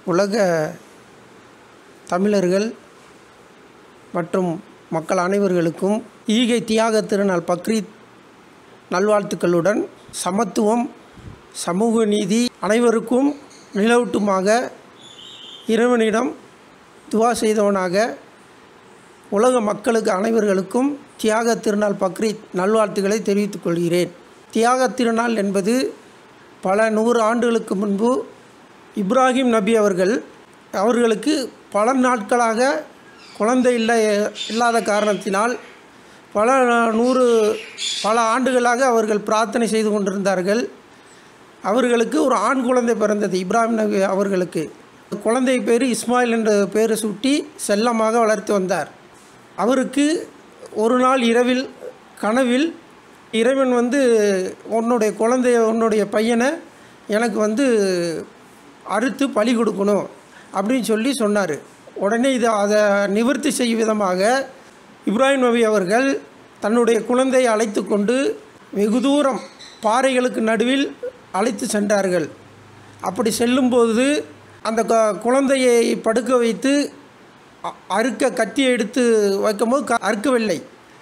உலக தமிழர்கள் மற்றும் மக்கள் அனைவர்களுக்கும் ஈகை தியாக திருநாள் பக்ரீத் நல்வாழ்த்துக்களுடன் சமத்துவம் சமூக நீதி அனைவருக்கும் நிலவட்டுமாக இறைவனிடம் துவா செய்தவனாக உலக மக்களுக்கு அனைவர்களுக்கும் தியாக திருநாள் பக்ரீத் நல்வாழ்த்துக்களை தெரிவித்துக் கொள்கிறேன் தியாக திருநாள் என்பது பல நூறு ஆண்டுகளுக்கு முன்பு இப்ராஹிம் நபி அவர்கள் அவர்களுக்கு பல நாட்களாக குழந்தை இல்லை இல்லாத காரணத்தினால் பல நூறு பல ஆண்டுகளாக அவர்கள் பிரார்த்தனை செய்து கொண்டிருந்தார்கள் அவர்களுக்கு ஒரு ஆண் குழந்தை பிறந்தது இப்ராஹிம் நபி அவர்களுக்கு குழந்தை பேர் இஸ்மாயில் என்ற பேரை சூட்டி செல்லமாக வளர்த்து வந்தார் அவருக்கு ஒரு நாள் இரவில் கனவில் இறைவன் வந்து உன்னுடைய குழந்தைய உன்னுடைய பையனை எனக்கு வந்து அறுத்து பலி கொடுக்கணும் அப்படின்னு சொல்லி சொன்னார் உடனே இதை அதை நிவர்த்தி செய்யும் விதமாக இப்ராஹிம் நபி அவர்கள் தன்னுடைய குழந்தையை அழைத்து கொண்டு வெகு தூரம் பாறைகளுக்கு நடுவில் அழைத்து சென்றார்கள் அப்படி செல்லும்போது அந்த க குழந்தையை படுக்க வைத்து அ- அறுக்க கத்தியை எடுத்து வைக்கும்போது க அறுக்கவில்லை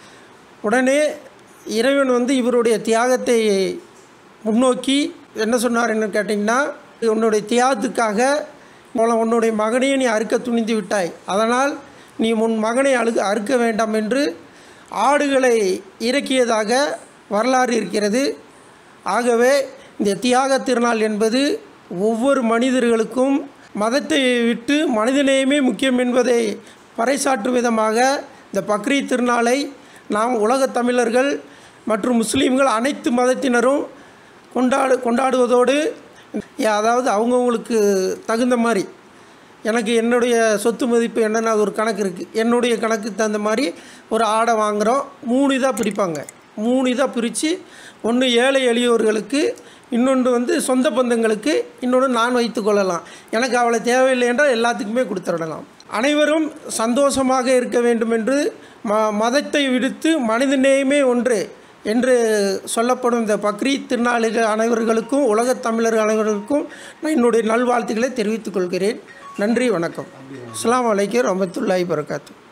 உடனே இறைவன் வந்து இவருடைய தியாகத்தை முன்னோக்கி என்ன சொன்னார்ன்னு கேட்டிங்கன்னா உன்னுடைய தியாகத்துக்காக உன- உன்னுடைய மகனையும் நீ அறுக்க துணிந்து விட்டாய் அதனால் நீ உன் மகனை அழுக அறுக்க வேண்டாம் என்று ஆடுகளை இறக்கியதாக வரலாறு இருக்கிறது ஆகவே இந்த தியாக திருநாள் என்பது ஒவ்வொரு மனிதர்களுக்கும் மதத்தை விட்டு மனிதநேயமே முக்கியம் என்பதை பறைசாற்றும் விதமாக இந்த பக்ரீத் திருநாளை நாம் உலகத் தமிழர்கள் மற்றும் முஸ்லீம்கள் அனைத்து மதத்தினரும் கொண்டாடு கொண்டாடுவதோடு அதாவது அவங்கவுங்களுக்கு தகுந்த மாதிரி எனக்கு என்னுடைய சொத்து மதிப்பு என்னென்ன அது ஒரு கணக்கு இருக்குது என்னுடைய கணக்குக்கு தகுந்த மாதிரி ஒரு ஆடை வாங்குகிறோம் மூணு இதாக பிரிப்பாங்க மூணு இதாக பிரித்து ஒன்று ஏழை எளியோர்களுக்கு இன்னொன்று வந்து சொந்த பந்தங்களுக்கு இன்னொன்று நான் வைத்து கொள்ளலாம் எனக்கு அவளை தேவையில்லை என்றால் எல்லாத்துக்குமே கொடுத்துடலாம் அனைவரும் சந்தோஷமாக இருக்க வேண்டும் என்று ம மதத்தை விடுத்து மனிதநேயமே ஒன்று என்று சொல்லப்படும் இந்த பக்ரீத் திருநாளுகள் அனைவர்களுக்கும் உலகத் தமிழர்கள் அனைவருக்கும் நான் என்னுடைய நல்வாழ்த்துக்களை தெரிவித்துக் கொள்கிறேன் நன்றி வணக்கம் அஸ்ஸலாமு அலைக்கும் ரஹ்மத்துல்லாஹி வரகாத்து